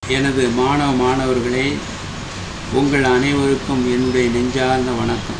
எனது மாணவ மாணவர்களே உங்கள் அனைவருக்கும் என்னுடைய நெஞ்சார்ந்த வணக்கம்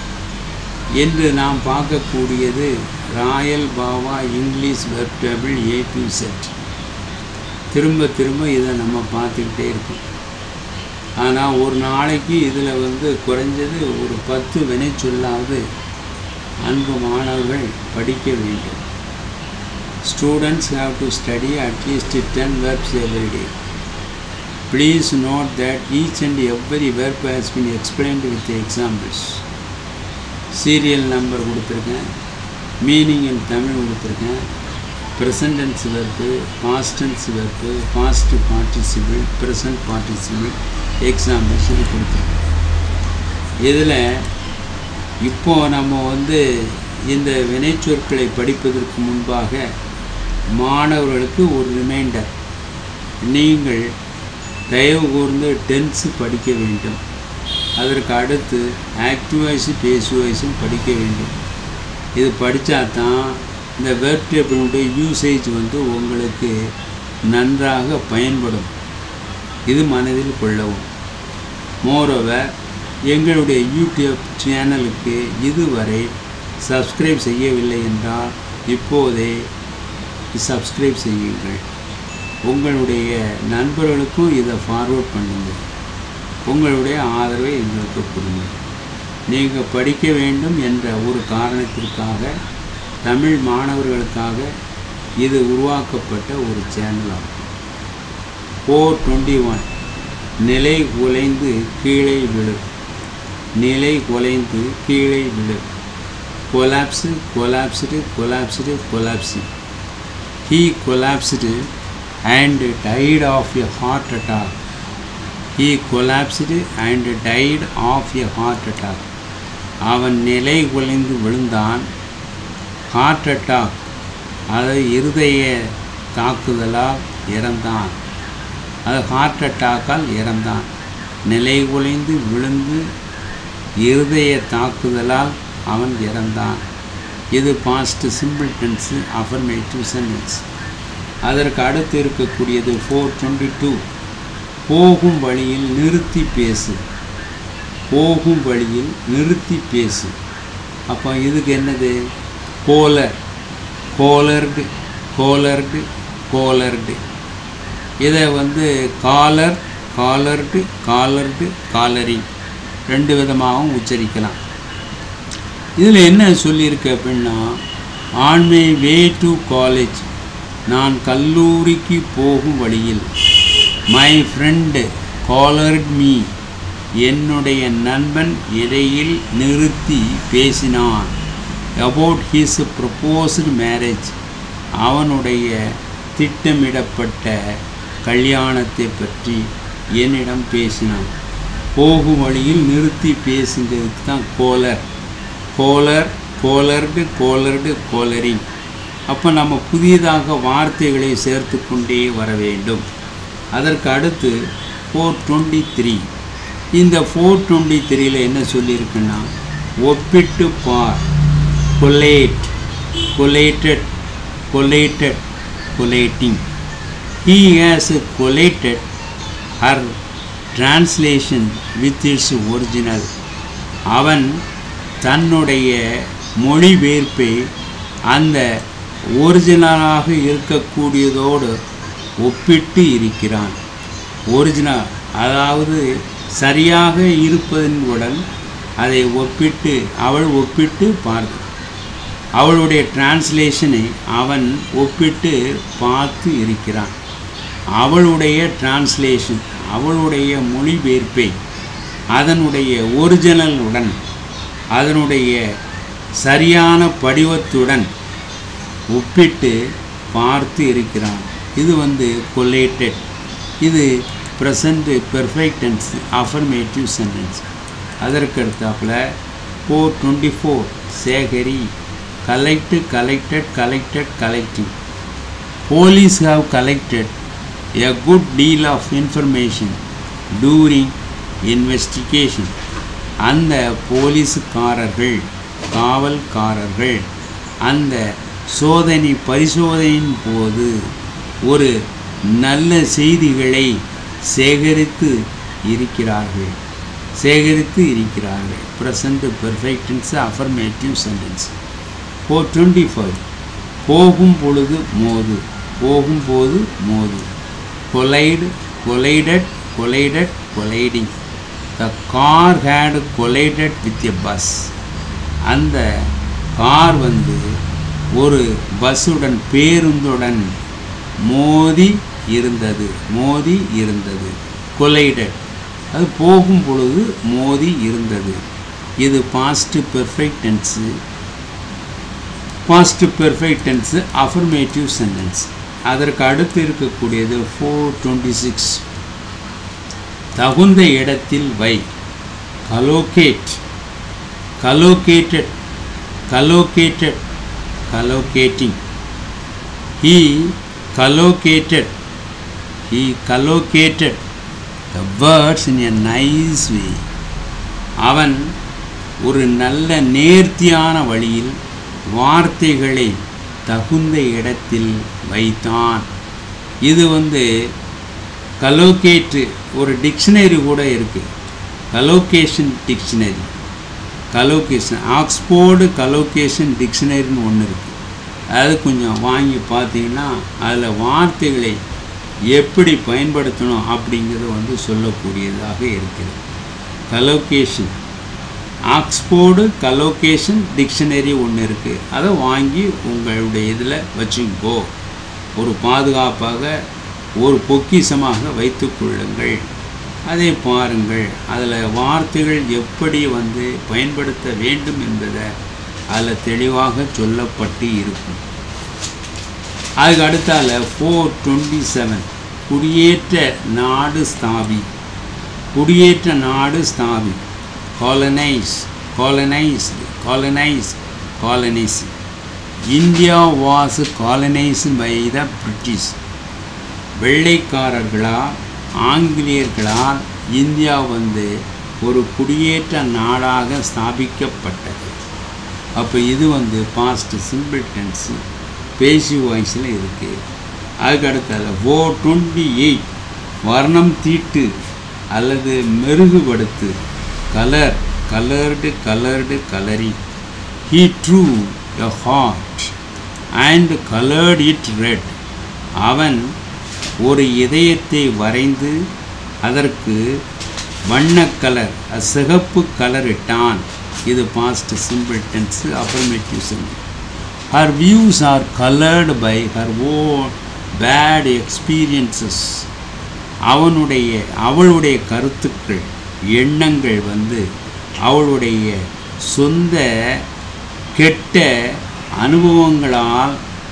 இன்று நாம் பார்க்கக்கூடியது royal Bava English verb table A to Z திரும்ப திரும்ப இதை நம்ம பார்த்துக்கிட்டே இருக்கோம் ஆனால் ஒரு நாளைக்கு இதில் வந்து குறைஞ்சது ஒரு பத்து வினைச்சொல்லாவது அன்பு மாணவர்கள் படிக்க வேண்டும் students have to study at least ten verbs every day Please note that each and every verb has been explained with examples. Serial number கொடுத்துருக்கேன் மீனிங் இன் தமிழ் கொடுத்துருக்கேன் present tense verb past tense verb past participle present participle examples கொடுத்துருக்கேன் இதில் இப்போ நம்ம வந்து இந்த வினைச்சொற்களை படிப்பதற்கு முன்பாக மாணவர்களுக்கு ஒரு ரிமைண்டர் நீங்கள் தயவு கூர்ந்து டென்ஸு படிக்க வேண்டும் அதற்கு அடுத்து ஆக்டிவ் வாய்ஸு பேசிவ் வாய்ஸும் படிக்க வேண்டும் இது படித்தா தான் இந்த வெப் டேபிளுடைய யூசேஜ் வந்து உங்களுக்கு நன்றாக பயன்படும் இது மனதில் கொள்ளவும் மோரோவர் எங்களுடைய யூடியூப் சேனலுக்கு இதுவரை சப்ஸ்கிரைப் செய்யவில்லை என்றால் இப்போதே சப்ஸ்கிரைப் செய்யுங்கள் உங்களுடைய நண்பர்களுக்கும் இதை ஃபார்வர்ட் பண்ணுங்கள் உங்களுடைய ஆதரவை எங்களுக்கு கொடுங்க நீங்கள் படிக்க வேண்டும் என்ற ஒரு காரணத்திற்காக தமிழ் மாணவர்களுக்காக இது உருவாக்கப்பட்ட ஒரு சேனல் ஆகும் ஃபோர் டுவெண்ட்டி ஒன் நிலை குலைந்து கீழே விழு நிலை குலைந்து கீழே விழு collapse collapsed collapsed collapse he collapsed and died of a heart attack. He collapsed and died of a heart attack. அவன் நிலை குலைந்து விழுந்தான் ஹார்ட் அட்டாக் அது இருதய தாக்குதலால் இறந்தான் அது ஹார்ட் அட்டாக்கால் இறந்தான் நிலை குலைந்து விழுந்து இருதய தாக்குதலால் அவன் இறந்தான் இது past simple tense affirmative sentence அதற்கு அடுத்து இருக்கக்கூடியது ஃபோர் டுவெண்ட்டி டூ போகும் வழியில் நிறுத்தி பேசு போகும் வழியில் நிறுத்தி பேசு அப்போ இதுக்கு என்னது கோலர் கோலர்டு கோலர்டு கோலர்டு இதை வந்து காலர் காலர்டு காலர்டு காலரிங் ரெண்டு விதமாகவும் உச்சரிக்கலாம் இதில் என்ன சொல்லியிருக்கு அப்படின்னா on my way to college நான் கல்லூரிக்கு போகும் வழியில் மை ஃப்ரெண்டு காலர்ட் மீ என்னுடைய நண்பன் இடையில் நிறுத்தி பேசினான் அபவுட் ஹிஸ் ப்ரப்போஸ்டு மேரேஜ் அவனுடைய திட்டமிடப்பட்ட கல்யாணத்தை பற்றி என்னிடம் பேசினான் போகும் வழியில் நிறுத்தி பேசுங்கிறதுக்கு தான் கோலர் கோலர் கோலர்டு கோலர்டு கோலரிங் அப்போ நம்ம புதியதாக வார்த்தைகளை சேர்த்து கொண்டே வர வேண்டும் அதற்கு அடுத்து ஃபோர் டுவெண்ட்டி த்ரீ இந்த ஃபோர் டுவெண்ட்டி த்ரீயில் என்ன சொல்லியிருக்குன்னா ஒப்பிட்டு பார் collate collated collated collating he has collated her translation with its original அவன் தன்னுடைய மொழிபெயர்ப்பை அந்த ஒரிஜினலாக இருக்கக்கூடியதோடு ஒப்பிட்டு இருக்கிறான் ஒரிஜினல் அதாவது சரியாக இருப்பதனுடன் அதை ஒப்பிட்டு அவள் ஒப்பிட்டு பார்த்து அவளுடைய டிரான்ஸ்லேஷனை அவன் ஒப்பிட்டு பார்த்து இருக்கிறான் அவளுடைய டிரான்ஸ்லேஷன் அவளுடைய மொழிபெயர்ப்பை அதனுடைய ஒரிஜினலுடன் அதனுடைய சரியான படிவத்துடன் ஒப்பிட்டு பார்த்து இருக்கிறான் இது வந்து கொலேட்டட் இது present perfect tense affirmative sentence அதற்கு அடுத்தாப்புல ஃபோர் டுவெண்ட்டி ஃபோர் சேகரி collect collected collected collecting police have collected a good deal of information during investigation அந்த போலீஸுக்காரர்கள் காவல்காரர்கள் அந்த சோதனை பரிசோதனையின் போது ஒரு நல்ல செய்திகளை சேகரித்து இருக்கிறார்கள் சேகரித்து இருக்கிறார்கள் present perfect tense affirmative sentence four twenty five போகும் பொழுது மோது போகும்போது மோது collide collided collided colliding the car had collided with a bus அந்த கார் வந்து ஒரு பஸ்ஸுடன் பேருந்துடன் மோதி இருந்தது மோதி இருந்தது கொலைடட் அது போகும் பொழுது மோதி இருந்தது இது past perfect tense past perfect tense affirmative sentence அதற்கு அடுத்து இருக்கக்கூடியது ஃபோர் டுவெண்ட்டி சிக்ஸ் தகுந்த இடத்தில் வை கலோகேட் கலோகேட்டட் கலோகேட்டட் கலோகேட்டிங் he collocated he collocated the words in a nice way அவன் ஒரு நல்ல நேர்த்தியான வழியில் வார்த்தைகளை தகுந்த இடத்தில் வைத்தான் இது வந்து கலோகேட்டு ஒரு டிக்ஷனரி கூட இருக்குது கலோகேஷன் டிக்ஷனரி கலோகேஷன் ஆக்ஸ்போர்டு கலோகேஷன் டிக்ஷனரின்னு ஒன்று இருக்குது அது கொஞ்சம் வாங்கி பார்த்தீங்கன்னா அதில் வார்த்தைகளை எப்படி பயன்படுத்தணும் அப்படிங்கிறது வந்து சொல்லக்கூடியதாக இருக்கிறது கலோகேஷன் ஆக்ஸ்போர்டு கலோகேஷன் டிக்ஷனரி ஒன்று இருக்குது அதை வாங்கி உங்களுடைய இதில் வச்சுக்கோ ஒரு பாதுகாப்பாக ஒரு பொக்கிஷமாக வைத்துக்கொள்ளுங்கள் அதை பாருங்கள் அதில் வார்த்தைகள் எப்படி வந்து பயன்படுத்த வேண்டும் என்பதை அதில் தெளிவாக சொல்லப்பட்டு இருக்கும் அதுக்கு அடுத்தால ஃபோர் டுவெண்ட்டி செவன் குடியேற்ற நாடு ஸ்தாபி குடியேற்ற நாடு ஸ்தாபி colonise colonise colonise colonise India was colonise by the British வெள்ளைக்காரர்களால் ஆங்கிலேயர்களால் இந்தியா வந்து ஒரு குடியேற்ற நாடாக ஸ்தாபிக்கப்பட்டது அப்போ இது வந்து பாஸ்ட் சிம்பிள் டென்ஸு பேசி வாய்ஸில் இருக்குது அதுக்கு அடுத்தது ஓ டுவெண்ட்டி எயிட் வர்ணம் தீட்டு அல்லது மெருகுபடுத்து colour coloured coloured colouring he drew a heart and coloured it red அவன் ஒரு இதயத்தை வரைந்து அதற்கு வண்ணக் கலர் சிகப்பு கலர் இட்டான் இது past simple tense affirmative simple her views are coloured by her own bad experiences அவனுடைய அவளுடைய கருத்துக்கள் எண்ணங்கள் வந்து அவளுடைய சொந்த கெட்ட அனுபவங்களால்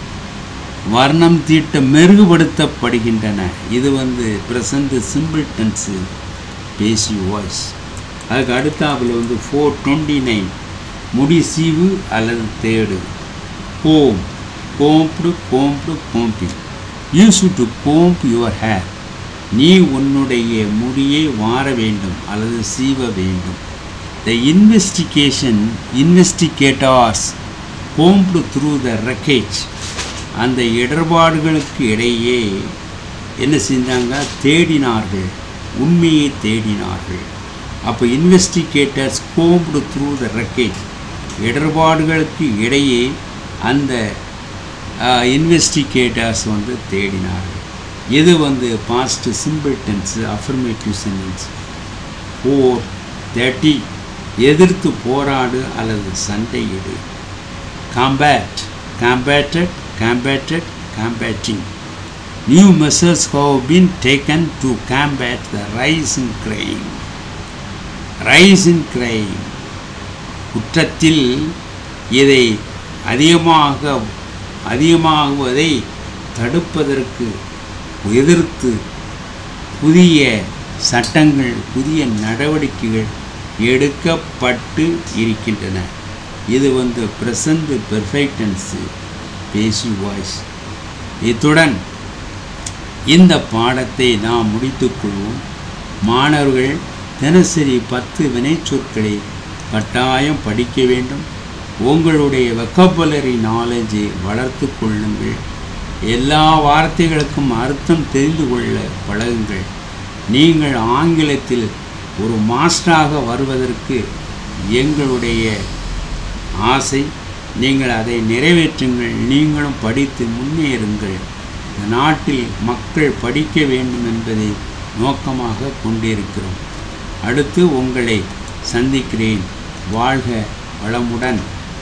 வர்ணம் தீட்ட மெருகுபடுத்தப்படுகின்றன இது வந்து present simple tense passive voice அதுக்கு அடுத்தாப்புல வந்து ஃபோர் டுவெண்ட்டி நைன் முடி சீவு அல்லது தேடு comb combed combed combing use to comb your hair நீ உன்னுடைய முடியை வார வேண்டும் அல்லது சீவ வேண்டும் the investigation investigators combed through the wreckage அந்த இடர்பாடுகளுக்கு இடையே என்ன செஞ்சாங்க தேடினார்கள் உண்மையை தேடினார்கள் அப்போ இன்வெஸ்டிகேட்டர்ஸ் கோம்ப்டு த்ரூ த ரெக்கேஜ் இடர்பாடுகளுக்கு இடையே அந்த இன்வெஸ்டிகேட்டர்ஸ் வந்து தேடினார்கள் இது வந்து past simple tense affirmative sentence four thirty எதிர்த்து போராடு அல்லது சண்டையிடு combat combated combated combating new measures have been taken to combat the rise in crime rise in crime குற்றத்தில் இதை அதிகமாக அதிகமாகுவதை தடுப்பதற்கு எதிர்த்து புதிய சட்டங்கள் புதிய நடவடிக்கைகள் எடுக்கப்பட்டு இருக்கின்றன இது வந்து ப்ரெசண்ட் பெர்ஃபெக்டன்ஸு பேசி வாய்ஸ் இத்துடன் இந்த பாடத்தை நாம் முடித்துக்கொள்வோம் மாணவர்கள் தினசரி பத்து வினைச்சொற்களை கட்டாயம் படிக்க வேண்டும் உங்களுடைய வெக்கபுலரி நாலேஜை வளர்த்து கொள்ளுங்கள் எல்லா வார்த்தைகளுக்கும் அர்த்தம் தெரிந்து கொள்ள பழகுங்கள் நீங்கள் ஆங்கிலத்தில் ஒரு மாஸ்டராக வருவதற்கு எங்களுடைய ஆசை நீங்கள் அதை நிறைவேற்றுங்கள் நீங்களும் படித்து முன்னேறுங்கள் இந்த நாட்டில் மக்கள் படிக்க வேண்டும் என்பதை நோக்கமாக கொண்டிருக்கிறோம் அடுத்து உங்களை சந்திக்கிறேன் வாழ்க வளமுடன்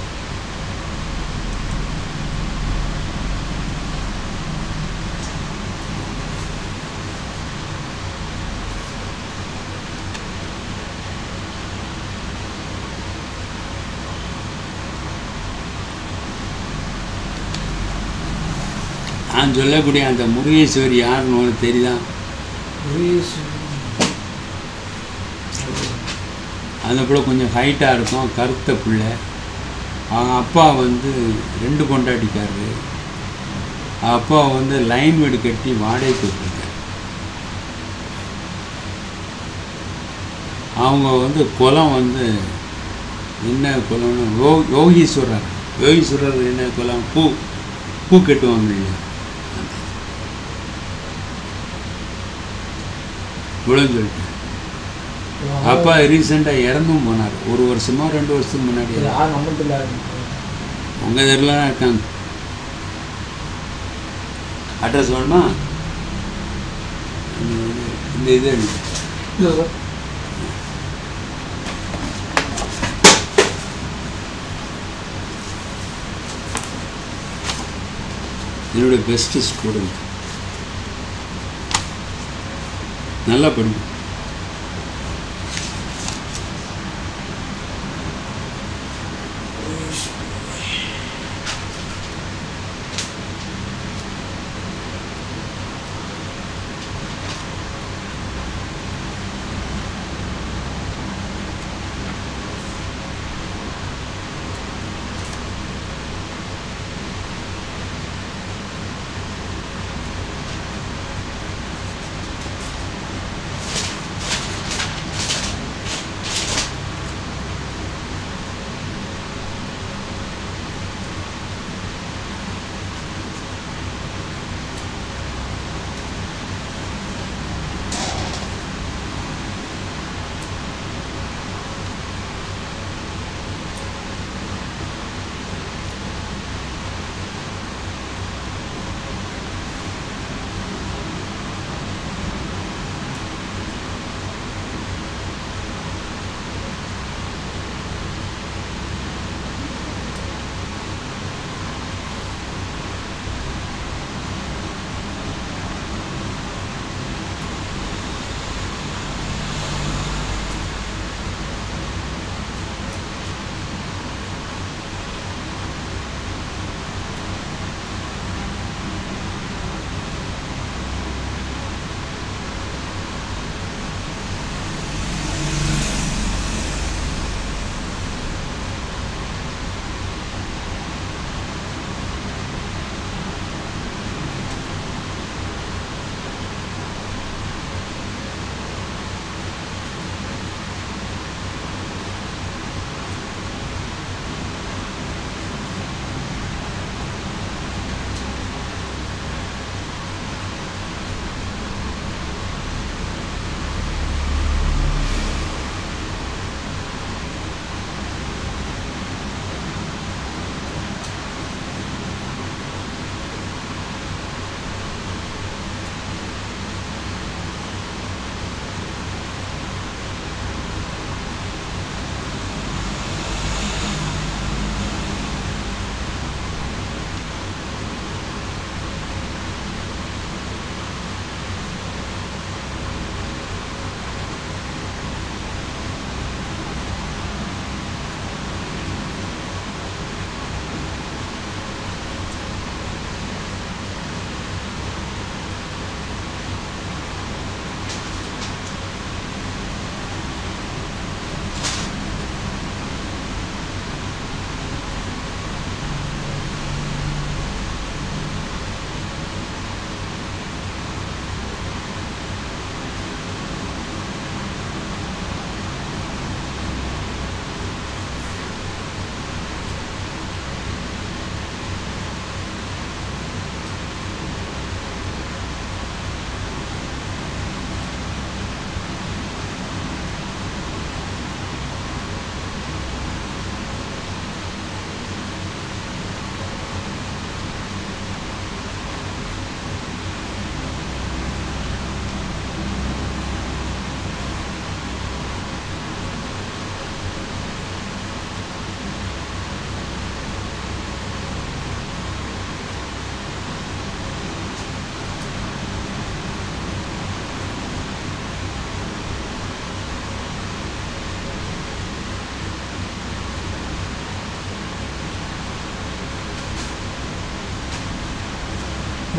நான் சொல்லக்கூடிய அந்த முருகேஸ்வரி யாருன்னு உனக்கு தெரியுதா அந்த பிள்ளை கொஞ்சம் ஹைட்டாக இருக்கும் கருத்த பிள்ளை அவங்க அப்பா வந்து ரெண்டு கொண்டாட்டிக்காரரு அப்பா வந்து லைன் வீடு கட்டி வாடகைக்கு விட்டுருக்காரு அவங்க வந்து குலம் வந்து என்ன குலம்னு யோ யோகீஸ்வரர் யோகீஸ்வரர் என்ன குலம் பூ பூ கட்டுவாங்க இல்லையா இவ்வளோன்னு சொல்லிட்டு அப்பா ரீசெண்டாக இறந்தும் போனார் ஒரு வருஷமா ரெண்டு வருஷத்துக்கு முன்னாடி யார் நம்மள்ட்ட உங்கள் தெருல தான் இருக்காங்க அட்ரஸ் வேணுமா இந்த இது- இந்த இது எடுங்க. என்னோட பெஸ்ட் ஸ்டூடெண்ட் நல்லா படிங்க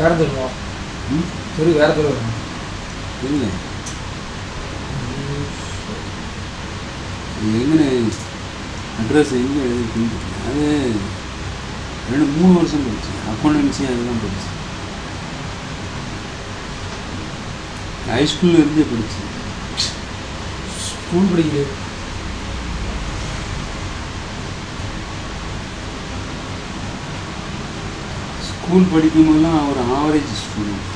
வேற தெருவா ம் தெரு வேற தெரு வரும் இல்லை அது எங்கே அட்ரஸ் எங்கே எழுதிருக்குன்னு தெரியல. அது ரெண்டு மூணு வருஷம் படித்தேன் அக்கௌண்டன்சி அதெல்லாம் படித்தேன் ஹைஸ்கூல்ல இருந்தே படித்தேன் ஸ்கூல் படிக்கல ஸ்கூல் படிக்கும்போதெல்லாம் ஒரு ஆவரேஜ் ஸ்டூடெண்ட்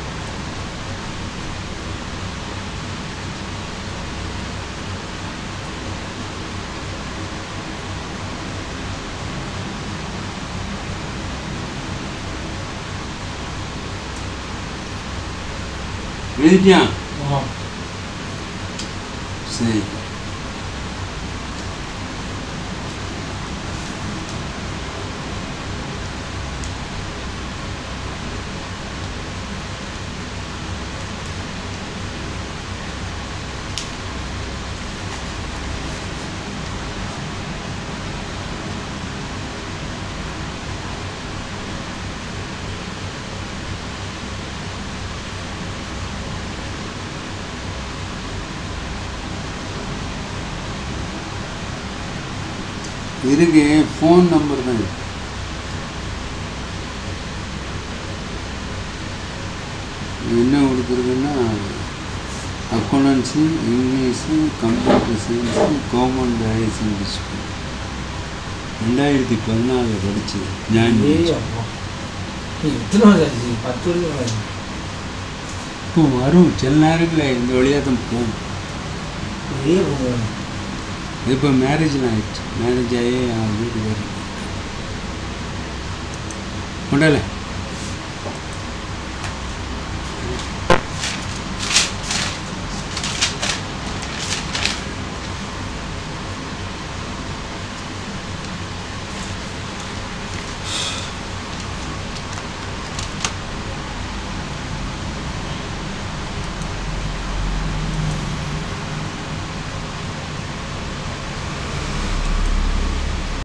எழுதிட்டியா ஆ சரி இருக்கு ஃபோன் நம்பர் தான் இருக்கு என்ன கொடுத்துருக்குன்னா accountancy English computer science government higher school ரெண்டாயிரத்தி பதினாலில் படித்தது ஜாயின் ஏய் பண்ணி அப்பா நீ எத்தனை வருஷம் ஆச்சு பத்து வருஷம் ஆச்சு இப்போ வரும் சில நேரங்களில் இந்த வழியாக தான் போகும் பெரிய பொண்ணு இப்போ மேரேஜ்லாம் ஆயிடுச்சு மேரேஜ் ஆகி அவன் வீட்டுக்கு வரும் கொண்டால